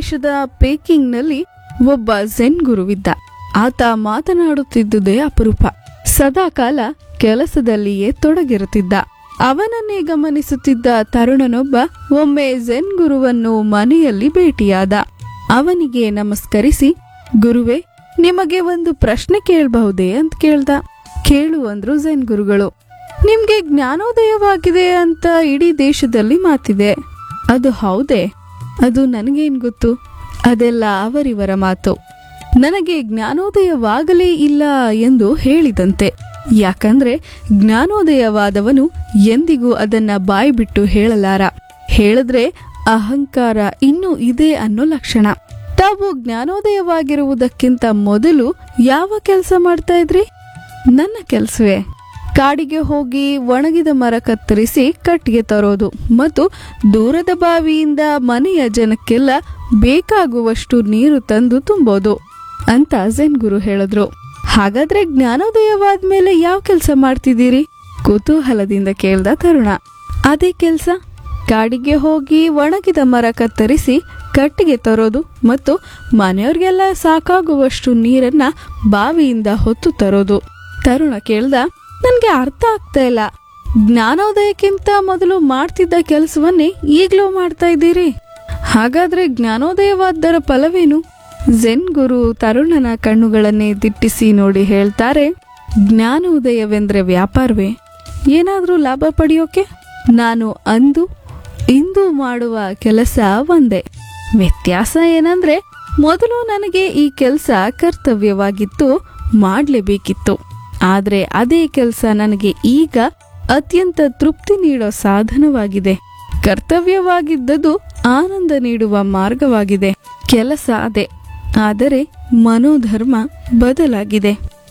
ದೇಶದ ಪೇಕಿಂಗ್ನಲ್ಲಿ ಒಬ್ಬ ಝೆನ್ ಗುರುವಿದ್ದ ಆತ ಮಾತನಾಡುತ್ತಿದ್ದುದೇ ಅಪರೂಪ ಸದಾಕಾಲ ಕೆಲಸದಲ್ಲಿಯೇ ತೊಡಗಿರುತ್ತಿದ್ದ ಅವನನ್ನೇ ಗಮನಿಸುತ್ತಿದ್ದ ತರುಣನೊಬ್ಬ ಒಮ್ಮೆ ಝೆನ್ ಗುರುವನ್ನು ಮನೆಯಲ್ಲಿ ಭೇಟಿಯಾದ ಅವನಿಗೆ ನಮಸ್ಕರಿಸಿ ಗುರುವೇ ನಿಮಗೆ ಒಂದು ಪ್ರಶ್ನೆ ಕೇಳಬಹುದೇ ಅಂತ ಕೇಳ್ದ ಕೇಳು ಅಂದ್ರು ಝೆನ್ ಗುರುಗಳು ನಿಮ್ಗೆ ಜ್ಞಾನೋದಯವಾಗಿದೆ ಅಂತ ಇಡೀ ದೇಶದಲ್ಲಿ ಮಾತಿದೆ ಅದು ಹೌದೇ ಅದು ನನಗೇನ್ ಗೊತ್ತು ಅದೆಲ್ಲ ಅವರಿವರ ಮಾತು ನನಗೆ ಜ್ಞಾನೋದಯವಾಗಲೇ ಇಲ್ಲ ಎಂದು ಹೇಳಿದಂತೆ ಯಾಕಂದ್ರೆ ಜ್ಞಾನೋದಯವಾದವನು ಎಂದಿಗೂ ಅದನ್ನ ಬಾಯಿ ಬಿಟ್ಟು ಹೇಳಲಾರ ಹೇಳಿದ್ರೆ ಅಹಂಕಾರ ಇನ್ನೂ ಇದೆ ಅನ್ನೋ ಲಕ್ಷಣ ತಾವು ಜ್ಞಾನೋದಯವಾಗಿರುವುದಕ್ಕಿಂತ ಮೊದಲು ಯಾವ ಕೆಲಸ ಮಾಡ್ತಾ ಇದ್ರಿ ನನ್ನ ಕೆಲಸವೇ ಕಾಡಿಗೆ ಹೋಗಿ ಒಣಗಿದ ಮರ ಕತ್ತರಿಸಿ ಕಟ್ಟಿಗೆ ತರೋದು ಮತ್ತು ದೂರದ ಬಾವಿಯಿಂದ ಮನೆಯ ಜನಕ್ಕೆಲ್ಲ ಬೇಕಾಗುವಷ್ಟು ನೀರು ತಂದು ತುಂಬೋದು ಅಂತ ಝೆನ್ ಗುರು ಹೇಳಿದ್ರು ಹಾಗಾದ್ರೆ ಜ್ಞಾನೋದಯವಾದ್ಮೇಲೆ ಯಾವ ಕೆಲಸ ಮಾಡ್ತಿದ್ದೀರಿ ಕುತೂಹಲದಿಂದ ಕೇಳ್ದ ತರುಣ ಅದೇ ಕೆಲಸ ಕಾಡಿಗೆ ಹೋಗಿ ಒಣಗಿದ ಮರ ಕತ್ತರಿಸಿ ಕಟ್ಟಿಗೆ ತರೋದು ಮತ್ತು ಮನೆಯವ್ರಿಗೆಲ್ಲ ಸಾಕಾಗುವಷ್ಟು ನೀರನ್ನ ಬಾವಿಯಿಂದ ಹೊತ್ತು ತರೋದು ತರುಣ ಕೇಳ್ದ ನನ್ಗೆ ಅರ್ಥ ಆಗ್ತಾ ಇಲ್ಲ ಜ್ಞಾನೋದಯಕ್ಕಿಂತ ಮೊದಲು ಮಾಡ್ತಿದ್ದ ಕೆಲಸವನ್ನೇ ಈಗ್ಲೂ ಮಾಡ್ತಾ ಇದ್ದೀರಿ ಹಾಗಾದ್ರೆ ಜ್ಞಾನೋದಯವಾದ್ದರ ಫಲವೇನು ಝೆನ್ ಗುರು ತರುಣನ ಕಣ್ಣುಗಳನ್ನೇ ದಿಟ್ಟಿಸಿ ನೋಡಿ ಹೇಳ್ತಾರೆ ಜ್ಞಾನೋದಯವೆಂದ್ರೆ ವ್ಯಾಪಾರವೇ ಏನಾದ್ರೂ ಲಾಭ ಪಡೆಯೋಕೆ ನಾನು ಅಂದು ಇಂದು ಮಾಡುವ ಕೆಲಸ ಒಂದೇ ವ್ಯತ್ಯಾಸ ಏನಂದ್ರೆ ಮೊದಲು ನನಗೆ ಈ ಕೆಲಸ ಕರ್ತವ್ಯವಾಗಿತ್ತು ಮಾಡಲೇಬೇಕಿತ್ತು ಆದ್ರೆ ಅದೇ ಕೆಲಸ ನನಗೆ ಈಗ ಅತ್ಯಂತ ತೃಪ್ತಿ ನೀಡೋ ಸಾಧನವಾಗಿದೆ ಕರ್ತವ್ಯವಾಗಿದ್ದದು ಆನಂದ ನೀಡುವ ಮಾರ್ಗವಾಗಿದೆ ಕೆಲಸ ಅದೇ ಆದರೆ ಮನೋಧರ್ಮ ಬದಲಾಗಿದೆ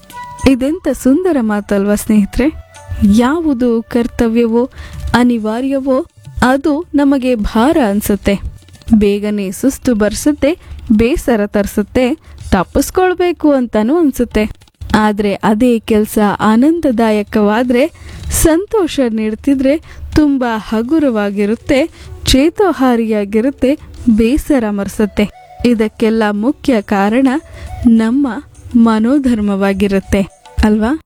ಇದೆಂತ ಸುಂದರ ಮಾತಲ್ವಾ ಸ್ನೇಹಿತರೆ ಯಾವುದು ಕರ್ತವ್ಯವೋ ಅನಿವಾರ್ಯವೋ ಅದು ನಮಗೆ ಭಾರ ಅನ್ಸುತ್ತೆ ಬೇಗನೆ ಸುಸ್ತು ಬರ್ಸುತ್ತೆ ಬೇಸರ ತರಿಸುತ್ತೆ ತಪ್ಪಿಸ್ಕೊಳ್ಬೇಕು ಅಂತಾನೂ ಅನ್ಸುತ್ತೆ ಆದ್ರೆ ಅದೇ ಕೆಲಸ ಆನಂದದಾಯಕವಾದ್ರೆ ಸಂತೋಷ ನೀಡ್ತಿದ್ರೆ ತುಂಬಾ ಹಗುರವಾಗಿರುತ್ತೆ ಚೇತೋಹಾರಿಯಾಗಿರುತ್ತೆ ಬೇಸರ ಮರೆಸುತ್ತೆ ಇದಕ್ಕೆಲ್ಲ ಮುಖ್ಯ ಕಾರಣ ನಮ್ಮ ಮನೋಧರ್ಮವಾಗಿರುತ್ತೆ ಅಲ್ವಾ